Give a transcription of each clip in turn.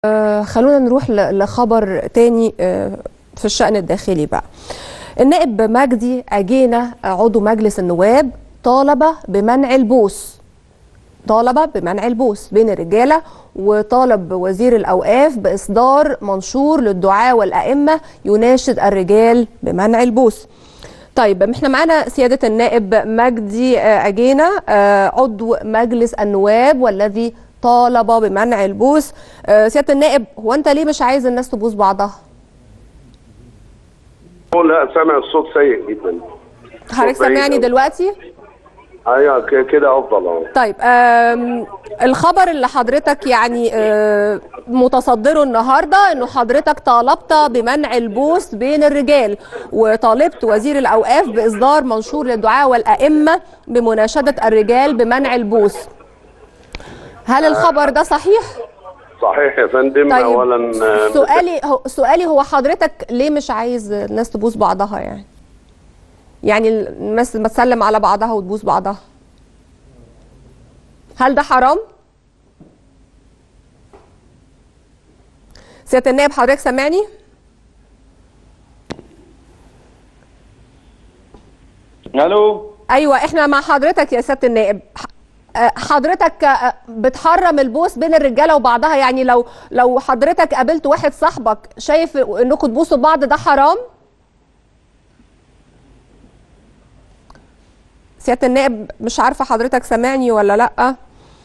آه خلونا نروح ل- لخبر تاني آه في الشأن الداخلي بقى النائب مجدي أجينا عضو مجلس النواب طالب بمنع البوس طالب بمنع البوس بين الرجالة وطالب وزير الأوقاف بإصدار منشور للدعاة والأئمة يناشد الرجال بمنع البوس طيب احنا معانا سيادة النائب مجدي آه، أجينا آه، عضو مجلس النواب والذي طالب بمنع البوس آه، سيادة النائب هو أنت ليه مش عايز الناس تبوس بعضها؟ لا سامع الصوت سيء جدا حضرتك بعيد سامعني أوي. دلوقتي؟ ايوه ك- كده افضل اهو طيب آم، الخبر اللي حضرتك يعني آه، متصدره النهارده انه حضرتك طالبت بمنع البوس بين الرجال وطالبت وزير الاوقاف باصدار منشور للدعاء والائمه بمناشده الرجال بمنع البوس. هل الخبر ده صحيح؟ صحيح يا فندم طيب اولا آه، سؤالي هو سؤالي هو حضرتك ليه مش عايز الناس تبوس بعضها يعني؟ يعني الناس ما تسلم على بعضها وتبوس بعضها. هل ده حرام؟ سيادة النائب حضرتك سامعني؟ الو ايوه احنا مع حضرتك يا سيادة النائب ح- آه، حضرتك آه، بتحرم البوس بين الرجاله وبعضها يعني لو لو حضرتك قابلت واحد صاحبك شايف انكم تبوسوا بعض ده حرام؟ سيادة النائب مش عارفة حضرتك سامعني ولا لأ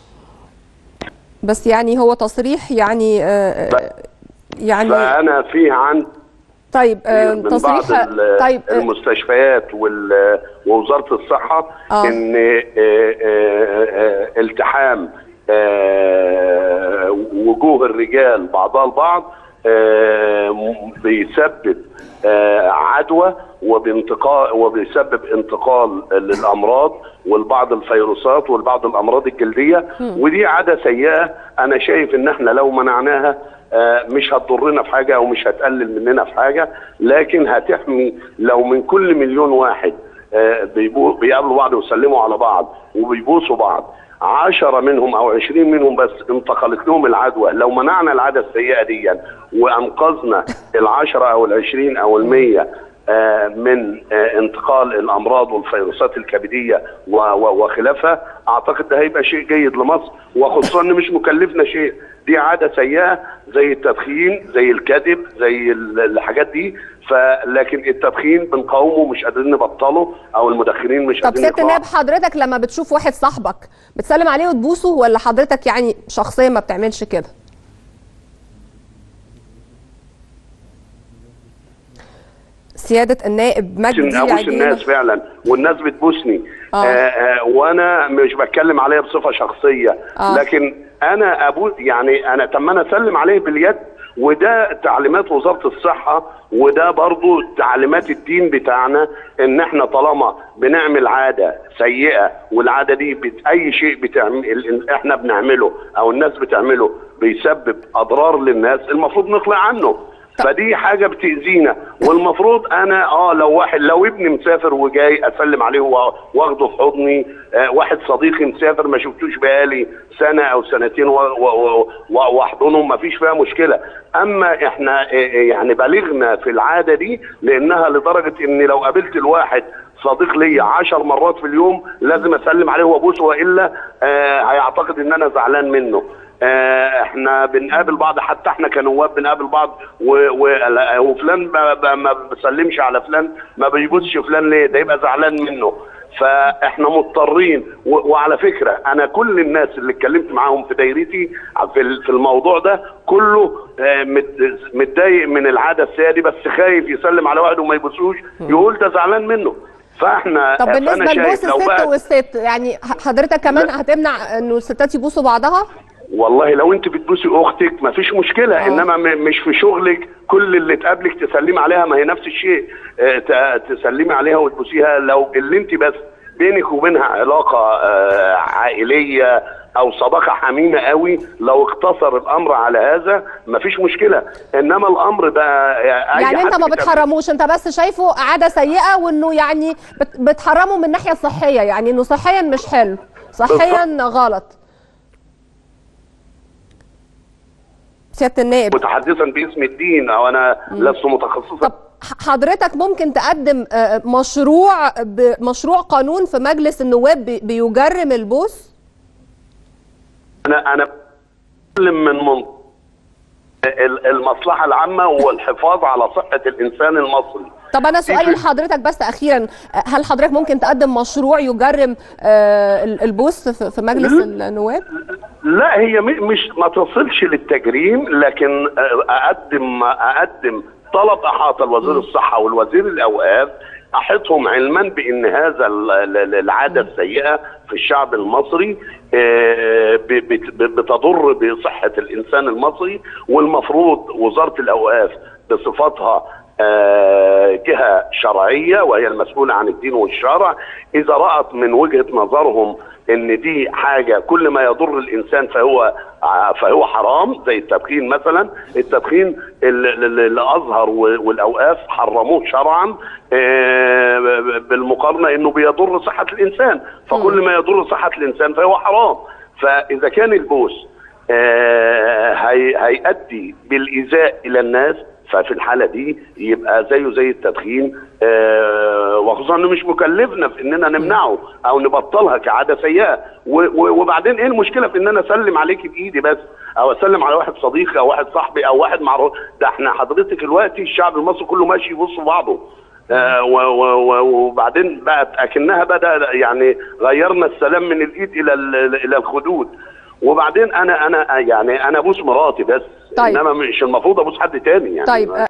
بس يعني هو تصريح يعني آه، آه، يعني فانا فيه عن طيب آه، من بعض تصريح ال- طيب آه، المستشفيات وال- ووزاره الصحه آه. ان آه، آه، آه، التحام آه، وجوه الرجال بعضها البعض آه، م- بيسبب آه، عدوى وبانتقال وبيسبب انتقال للامراض والبعض الفيروسات والبعض الامراض الجلديه ودي عاده سيئه انا شايف ان احنا لو منعناها آه، مش هتضرنا في حاجه او مش هتقلل مننا في حاجه لكن هتحمي لو من كل مليون واحد آه، بيبو- بيقابلوا بعض ويسلموا على بعض وبيبوسوا بعض عشرة منهم او عشرين منهم بس انتقلت لهم العدوى لو منعنا العادة السيئة دي وانقذنا العشرة او العشرين او المية آه، من آه، انتقال الامراض والفيروسات الكبديه و- و- وخلافها اعتقد ده هيبقى شيء جيد لمصر وخصوصا ان مش مكلفنا شيء دي عاده سيئه زي التدخين زي الكذب زي ال- الحاجات دي فلكن التدخين بنقاومه مش قادرين نبطله او المدخنين مش طب قادرين سيادة النائب يقطعوا. حضرتك لما بتشوف واحد صاحبك بتسلم عليه وتبوسه ولا حضرتك يعني شخصيا ما بتعملش كده؟ سيادة النائب عشان مجدي ابوس عجينة الناس فعلا والناس بتبوسني آه. آه آه وانا مش بتكلم عليها بصفه شخصيه آه. لكن انا ابوس يعني انا طب ما انا اسلم عليه باليد وده تعليمات وزاره الصحه وده برضو تعليمات الدين بتاعنا ان احنا طالما بنعمل عاده سيئه والعاده دي بت اي شيء بتعمل احنا بنعمله او الناس بتعمله بيسبب اضرار للناس المفروض نخلع عنه فدي حاجه بتاذينا والمفروض انا اه لو واحد لو ابني مسافر وجاي اسلم عليه وا- واخده في حضني آه واحد صديقي مسافر ما شفتوش بقالي سنه او سنتين و- و- و- واحضنه ما فيش فيها مشكله اما احنا آه، آه، يعني بلغنا في العاده دي لانها لدرجه ان لو قابلت الواحد صديق ليا عشر مرات في اليوم لازم اسلم عليه وابوسه والا آه هيعتقد ان انا زعلان منه آه، احنا بنقابل بعض حتى احنا كنواب بنقابل بعض و- و- وفلان ما, ما- ما بسلمش على فلان ما بيبصش فلان ليه ده يبقى زعلان منه فاحنا مضطرين و- وعلى فكره انا كل الناس اللي اتكلمت معاهم في دايرتي في ال- في الموضوع ده كله آه، مت- متضايق من العاده السيئه دي بس خايف يسلم على واحد وما يبصوش يقول ده زعلان منه فاحنا طب فأنا بالنسبة شايف لبوس لو الست بقى- والست يعني ح- حضرتك كمان لا. هتمنع انه الستات يبوسوا بعضها؟ والله لو انت بتبوسي اختك ما فيش مشكله آه. انما م- مش في شغلك كل اللي تقابلك تسلمي عليها ما هي نفس الشيء اه، ت- تسلمي عليها وتبوسيها لو اللي انت بس بينك وبينها علاقه اه، عائليه او صداقه حميمه قوي لو اقتصر الامر على هذا ما فيش مشكله انما الامر بقى أي يعني انت حد ما بيتقابل- بتحرموش انت بس شايفه عاده سيئه وانه يعني بت- بتحرمه من الناحيه الصحيه يعني انه صحيا مش حلو صحيا غلط سياده النائب متحدثا باسم الدين او انا لست متخصصا طب ح- حضرتك ممكن تقدم آه، مشروع ب- مشروع قانون في مجلس النواب بي- بيجرم البوس انا انا بتكلم من منطق ال- المصلحه العامه والحفاظ على صحه الانسان المصري طب انا سؤالي في- لحضرتك بس اخيرا آه، هل حضرتك ممكن تقدم مشروع يجرم آه، ال- البوس في في مجلس النواب لا هي م- مش ما تصلش للتجريم لكن اقدم اقدم طلب احاطه لوزير الصحه والوزير الاوقاف احطهم علما بان هذا ال- ال- العاده السيئه في الشعب المصري آه، ب- بت- بتضر بصحه الانسان المصري والمفروض وزاره الاوقاف بصفتها آه، جهه شرعيه وهي المسؤوله عن الدين والشرع اذا رات من وجهه نظرهم ان دي حاجه كل ما يضر الانسان فهو ع- فهو حرام زي التدخين مثلا التدخين ال- ال- الازهر و- والاوقاف حرموه شرعا آه، ب- بالمقارنه انه بيضر صحه الانسان فكل ما يضر صحه الانسان فهو حرام فاذا كان البوس آه، هي- هيؤدي بالايذاء الى الناس ففي الحاله دي يبقى زيه زي التدخين آه، وخصوصا انه مش مكلفنا في اننا نمنعه او نبطلها كعاده سيئه و- و- وبعدين ايه المشكله في ان انا اسلم عليك بايدي بس او اسلم على واحد صديقي او واحد صاحبي او واحد معروف ده احنا حضرتك دلوقتي الشعب المصري كله ماشي يبص في بعضه آه، و- و- و- وبعدين بقت اكنها بدا يعني غيرنا السلام من الايد الى ال- الى الخدود وبعدين انا انا يعني انا ابوس مراتي بس طيب. انما مش المفروض ابوس حد تاني يعني طيب